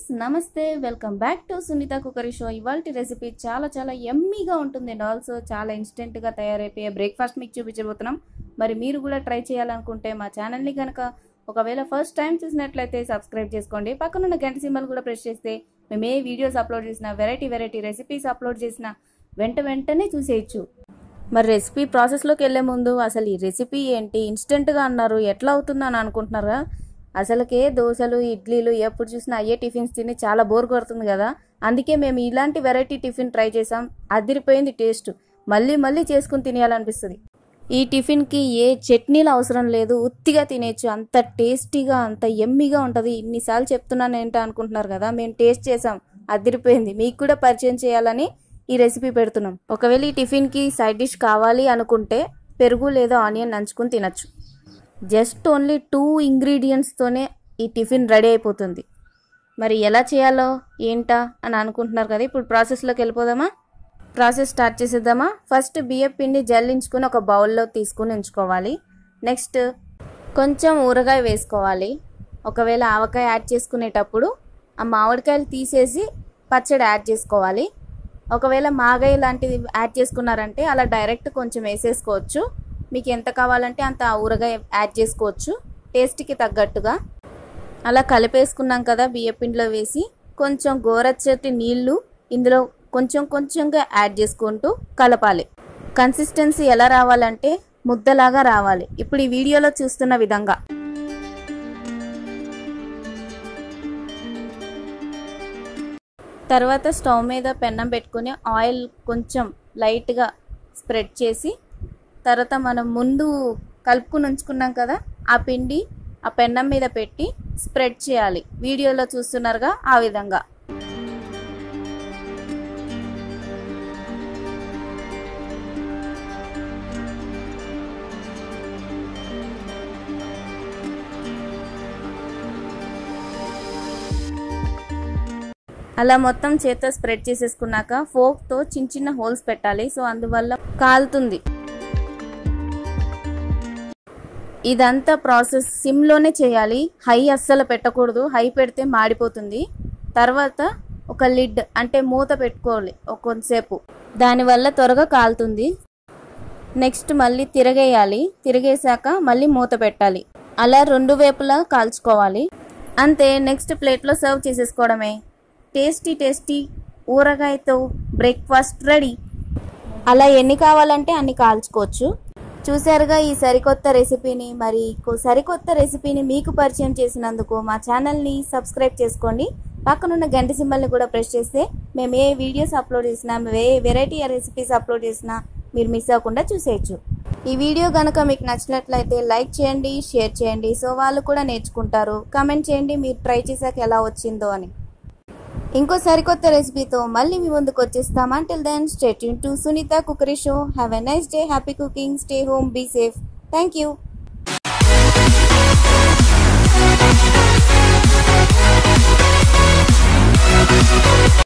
నమస్తే welcome back to Sunitha cookery show ఇవాళ recipe చాలా చాలా ఎమ్మీగా ఉంటుంది అండ్ ఆల్సో చాలా ఇన్స్టెంట్గా తయారైపోయే బ్రేక్ఫాస్ట్ మీకు చూపించబోతున్నాం మరి మీరు కూడా ట్రై చేయాలనుకుంటే మా ఛానల్ని కనుక ఒకవేళ ఫస్ట్ టైం చూసినట్లయితే సబ్స్క్రైబ్ చేసుకోండి పక్కనున్న గంట సింబల్ కూడా ప్రెస్ చేస్తే మేము ఏ వీడియోస్ అప్లోడ్ చేసినా వెరైటీ వెరైటీ రెసిపీస్ అప్లోడ్ చేసినా వెంట వెంటనే చూసేయచ్చు మరి రెసిపీ ప్రాసెస్లోకి వెళ్ళే ముందు అసలు ఈ రెసిపీ ఏంటి ఇన్స్టెంట్గా అన్నారు ఎట్లా అవుతుందని అనుకుంటున్నారా అసలుకే దోశలు ఇడ్లీలు ఎప్పుడు చూసినా అయ్యే టిఫిన్స్ తిని చాలా బోర్ కొడుతుంది కదా అందుకే మేము ఇలాంటి వెరైటీ టిఫిన్ ట్రై చేసాం అదిరిపోయింది టేస్ట్ మళ్ళీ మళ్ళీ చేసుకుని తినేయాలనిపిస్తుంది ఈ టిఫిన్కి ఏ చట్నీలు అవసరం లేదు ఉత్తిగా తినేయచ్చు అంత టేస్టీగా అంత ఎమ్మిగా ఉంటుంది ఇన్నిసార్లు చెప్తున్నాను ఏంటో అనుకుంటున్నారు కదా మేము టేస్ట్ చేసాం అదిరిపోయింది మీకు కూడా పరిచయం చేయాలని ఈ రెసిపీ పెడుతున్నాం ఒకవేళ ఈ టిఫిన్కి సైడ్ డిష్ కావాలి అనుకుంటే పెరుగు లేదా ఆనియన్ నంచుకుని తినచ్చు జస్ట్ ఓన్లీ టూ ఇంగ్రీడియంట్స్తోనే ఈ టిఫిన్ రెడీ అయిపోతుంది మరి ఎలా చేయాలో ఏంటా అని అనుకుంటున్నారు కదా ఇప్పుడు ప్రాసెస్లోకి వెళ్ళిపోదామా ప్రాసెస్ స్టార్ట్ చేసేద్దామా ఫస్ట్ బియ్యం పిండి జల్లించుకుని ఒక బౌల్లో తీసుకుని ఉంచుకోవాలి నెక్స్ట్ కొంచెం ఊరగాయ వేసుకోవాలి ఒకవేళ ఆవకాయ యాడ్ చేసుకునేటప్పుడు ఆ మామిడికాయలు తీసేసి పచ్చడి యాడ్ చేసుకోవాలి ఒకవేళ మాగాయ లాంటిది యాడ్ చేసుకున్నారంటే అలా డైరెక్ట్ కొంచెం వేసేసుకోవచ్చు మీకు ఎంత కావాలంటే అంత ఊరగాయ యాడ్ చేసుకోవచ్చు టేస్ట్కి తగ్గట్టుగా అలా కలిపేసుకున్నాం కదా బియ్యపిండిలో వేసి కొంచెం గోరచ్చటి నీళ్లు ఇందులో కొంచెం కొంచెంగా యాడ్ చేసుకుంటూ కలపాలి కన్సిస్టెన్సీ ఎలా రావాలంటే ముద్దలాగా రావాలి ఇప్పుడు ఈ వీడియోలో చూస్తున్న విధంగా తర్వాత స్టవ్ మీద పెన్నం పెట్టుకుని ఆయిల్ కొంచెం లైట్గా స్ప్రెడ్ చేసి తర్వాత మనం ముందు కలుపుకుని ఉంచుకున్నాం కదా ఆ పిండి ఆ పెన్నం మీద పెట్టి స్ప్రెడ్ చేయాలి వీడియోలో చూస్తున్నారుగా ఆ విధంగా అలా మొత్తం చేత్తో స్ప్రెడ్ చేసేసుకున్నాక ఫోక్తో చిన్న చిన్న హోల్స్ పెట్టాలి సో అందువల్ల కాలుతుంది ఇదంతా ప్రాసెస్ సిమ్లోనే చేయాలి హై అస్సలు పెట్టకూడదు హై పెడితే మాడిపోతుంది తర్వాత ఒక లిడ్ అంటే మూత పెట్టుకోవాలి కొంతసేపు దానివల్ల త్వరగా కాలుతుంది నెక్స్ట్ మళ్ళీ తిరగేయాలి తిరిగేశాక మళ్ళీ మూత పెట్టాలి అలా రెండు వైపులా కాల్చుకోవాలి అంతే నెక్స్ట్ ప్లేట్లో సర్వ్ చేసేసుకోవడమే టేస్టీ టేస్టీ ఊరగాయతో బ్రేక్ఫాస్ట్ రెడీ అలా ఎన్ని కావాలంటే అన్ని కాల్చుకోవచ్చు చూసారుగా ఈ సరికొత్త రెసిపీని మరి సరికొత్త రెసిపీని మీకు పరిచయం చేసినందుకు మా ఛానల్ని సబ్స్క్రైబ్ చేసుకోండి పక్కనున్న గంట సింబల్ని కూడా ప్రెస్ చేస్తే మేము ఏ వీడియోస్ అప్లోడ్ చేసినా ఏ వెరైటీ రెసిపీస్ అప్లోడ్ చేసినా మీరు మిస్ అవ్వకుండా చూసేయచ్చు ఈ వీడియో కనుక మీకు నచ్చినట్లయితే లైక్ చేయండి షేర్ చేయండి సో వాళ్ళు కూడా నేర్చుకుంటారు కామెంట్ చేయండి మీరు ట్రై చేశాక ఎలా వచ్చిందో అని ఇంకో సరికొత్త రెసిపీతో మళ్ళీ మీ ముందుకు వచ్చేస్తాం until then state to Sunitha cookery show have a nice day happy cooking stay home be safe thank you